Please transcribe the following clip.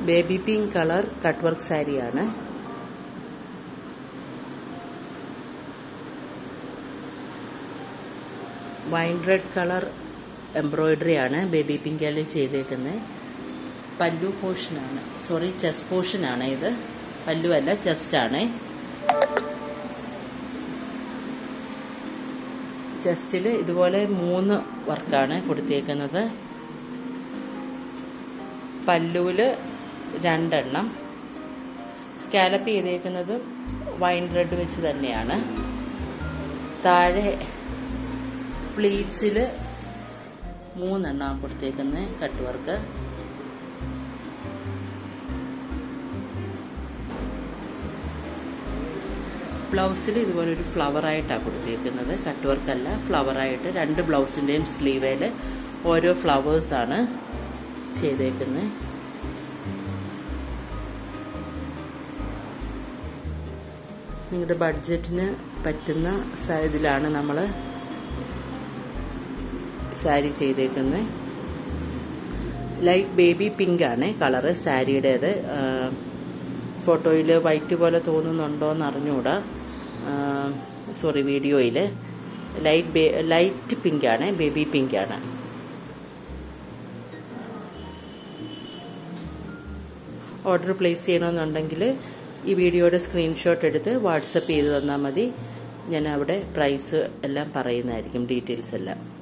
baby pink colour cut work സാരിയാണ് wine red colour embroidery ആണ് baby പിങ്കിൽ ചെയ്തേക്കുന്നത് പല്ലു പോർഷനാണ് സോറി ചെസ്റ്റ് പോർഷനാണ് ഇത് പല്ലു അല്ല ചെസ്റ്റ് ആണ് ചെസ്റ്റിൽ ഇതുപോലെ മൂന്ന് വർക്കാണ് കൊടുത്തേക്കുന്നത് പല്ലുവിൽ രണ്ടെണ്ണം സ്കാലപ്പ് ചെയ്തേക്കുന്നത് വൈൻ റെഡ് വെച്ച് തന്നെയാണ് താഴെ പ്ലീറ്റ്സിൽ മൂന്നെണ്ണം കൊടുത്തേക്കുന്നത് കട്ട് വർക്ക് ബ്ലൗസിൽ ഇതുപോലെ ഒരു ഫ്ലവറായിട്ടാണ് കൊടുത്തേക്കുന്നത് കട്ട് വർക്കല്ല ഫ്ലവറായിട്ട് രണ്ട് ബ്ലൗസിൻ്റെയും സ്ലീവേൽ ഓരോ ഫ്ലവേഴ്സാണ് ചെയ്തേക്കുന്നത് നിങ്ങളുടെ ബഡ്ജറ്റിന് പറ്റുന്ന ഇതിലാണ് നമ്മൾ സാരി ചെയ്തേക്കുന്നത് ലൈറ്റ് ബേബി പിങ്ക് ആണ് കളറ് സാരിയുടേത് ഫോട്ടോയിൽ വൈറ്റ് പോലെ തോന്നുന്നുണ്ടോ എന്ന് അറിഞ്ഞുകൂടാ സോറി വീഡിയോയിൽ ലൈറ്റ് ബേ ലൈറ്റ് പിങ്ക് ആണ് ബേബി പിങ്ക് ആണ് ഓർഡർ പ്ലേസ് ചെയ്യണമെന്നുണ്ടെങ്കിൽ ഈ വീഡിയോയുടെ സ്ക്രീൻഷോട്ട് എടുത്ത് വാട്സപ്പ് ചെയ്ത് തന്നാൽ മതി ഞാൻ അവിടെ പ്രൈസ് എല്ലാം പറയുന്നതായിരിക്കും ഡീറ്റെയിൽസ് എല്ലാം